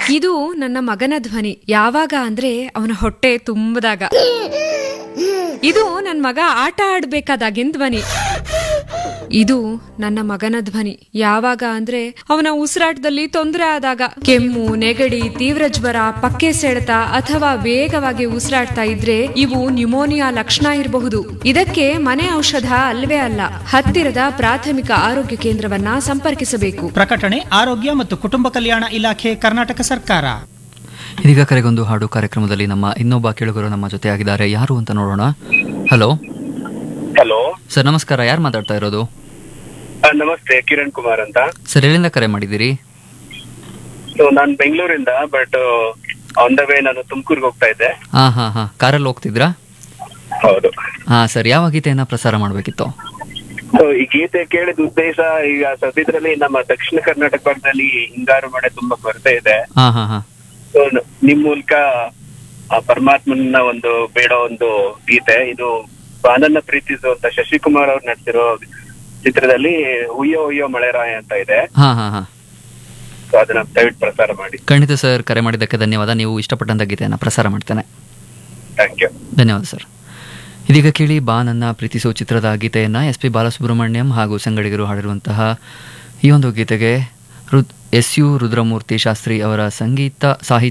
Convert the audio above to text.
ಇದು ನನ್ನ ಮಗನ ಧ್ವನಿ ಯಾವಾಗ ಅಂದ್ರೆ ಅವನ ಹೊಟ್ಟೆ ತುಂಬದಾಗ ಇದು ನನ್ನ ಮಗ ಆಟ ಆಡ್ಬೇಕಾದಾಗಿನ ಧ್ವನಿ ಇದು ನನ್ನ ಮಗನ ಧ್ವನಿ ಯಾವಾಗ ಅಂದ್ರೆ ಅವನ ಉಸಿರಾಟದಲ್ಲಿ ತೊಂದರೆ ಆದಾಗ ಕೆಮ್ಮು ನೆಗಡಿ ತೀವ್ರ ಜ್ವರ ಪಕ್ಕೆ ಸೆಳೆತ ಅಥವಾ ವೇಗವಾಗಿ ಉಸಿರಾಡ್ತಾ ಇದ್ರೆ ಇವು ನ್ಯುಮೋನಿಯಾ ಲಕ್ಷಣ ಇರಬಹುದು ಇದಕ್ಕೆ ಮನೆ ಔಷಧ ಅಲ್ವೇ ಅಲ್ಲ ಹತ್ತಿರದ ಪ್ರಾಥಮಿಕ ಆರೋಗ್ಯ ಕೇಂದ್ರವನ್ನ ಸಂಪರ್ಕಿಸಬೇಕು ಪ್ರಕಟಣೆ ಆರೋಗ್ಯ ಮತ್ತು ಕುಟುಂಬ ಕಲ್ಯಾಣ ಇಲಾಖೆ ಕರ್ನಾಟಕ ಸರ್ಕಾರ ಇದೀಗ ಕರೆಗೊಂದು ಹಾಡು ಕಾರ್ಯಕ್ರಮದಲ್ಲಿ ನಮ್ಮ ಇನ್ನೊಬ್ಬ ಕೇಳುಗರು ನಮ್ಮ ಜೊತೆ ಆಗಿದ್ದಾರೆ ಯಾರು ಅಂತ ನೋಡೋಣ ಹಲೋ ಹಲೋ ಸರ್ ನಮಸ್ಕಾರ ಯಾರು ಮಾತಾಡ್ತಾ ಇರೋದು ನಮಸ್ತೆ ಕಿರಣ್ ಕುಮಾರ್ ಅಂತ ಸರ್ ಎಲ್ಲಿಂದ ಕರೆ ಮಾಡಿದ್ದೀರಿ ಸೊ ನಾನು ಬೆಂಗಳೂರಿಂದ ಬಟ್ ಆನ್ ದ ವೇ ನಾನು ತುಮಕೂರ್ಗೆ ಹೋಗ್ತಾ ಇದ್ದೆ ಹಾ ಹಾ ಹಾ ಕಾರಲ್ಲಿ ಹೋಗ್ತಿದ್ರಾ ಹೌದು ಹಾ ಸರ್ ಯಾವ ಗೀತೆಯನ್ನ ಪ್ರಸಾರ ಮಾಡಬೇಕಿತ್ತು ಸೊ ಈ ಗೀತೆ ಕೇಳಿದ ಉದ್ದೇಶ ಈಗ ಸದ್ಯದ್ರಲ್ಲಿ ನಮ್ಮ ದಕ್ಷಿಣ ಕರ್ನಾಟಕ ಭಾಗದಲ್ಲಿ ಹಿಂಗಾರು ಮಳೆ ತುಂಬಾ ಕೊರತೆ ಇದೆ ಹಾ ಹಾ ಹಾ ಸೊ ನಿಮ್ ಮೂಲಕ ಆ ಪರಮಾತ್ಮನ ಒಂದು ಬೇಡೋ ಒಂದು ಗೀತೆ ಇದು ಬಾನನ್ನ ಪ್ರೀತಿಸು ಅಂತ ಶಶಿಕುಮಾರ್ ಅವ್ರು ನಡ್ಸಿರೋ ಚಿತ್ರದಲ್ಲಿ ಉಯ್ಯೋ ಉಯ್ಯೋ ಮಳೆರಾಯ ಅಂತ ಇದೆ ಹಾ ಹಾ ಹಾ ಸೊ ಅದನ್ನ ದಯವಿಟ್ಟು ಪ್ರಸಾರ ಮಾಡಿ ಖಂಡಿತ ಸರ್ ಕರೆ ಮಾಡಿದ್ದಕ್ಕೆ ಧನ್ಯವಾದ ನೀವು ಇಷ್ಟಪಟ್ಟಂತ ಗೀತೆಯನ್ನ ಪ್ರಸಾರ ಮಾಡ್ತೇನೆ ಥ್ಯಾಂಕ್ ಯು ಧನ್ಯವಾದ ಸರ್ ಇದೀಗ ಕೇಳಿ ಬಾ ನನ್ನ ಪ್ರೀತಿಸೋ ಚಿತ್ರದ ಗೀತೆಯನ್ನ ಎಸ್ ಪಿ ಬಾಲಸುಬ್ರಹ್ಮಣ್ಯಂ ಹಾಗೂ ಸಂಗಡಿಗರು ಹಾಡಿರುವಂತಹ ಈ ಒಂದು ಗೀತೆಗೆ ರುದ್ ಎಸ್ ಯು ರುದ್ರಮೂರ್ತಿ ಶಾಸ್ತ್ರಿ ಅವರ ಸಂಗೀತ ಸಾಹಿತ್ಯ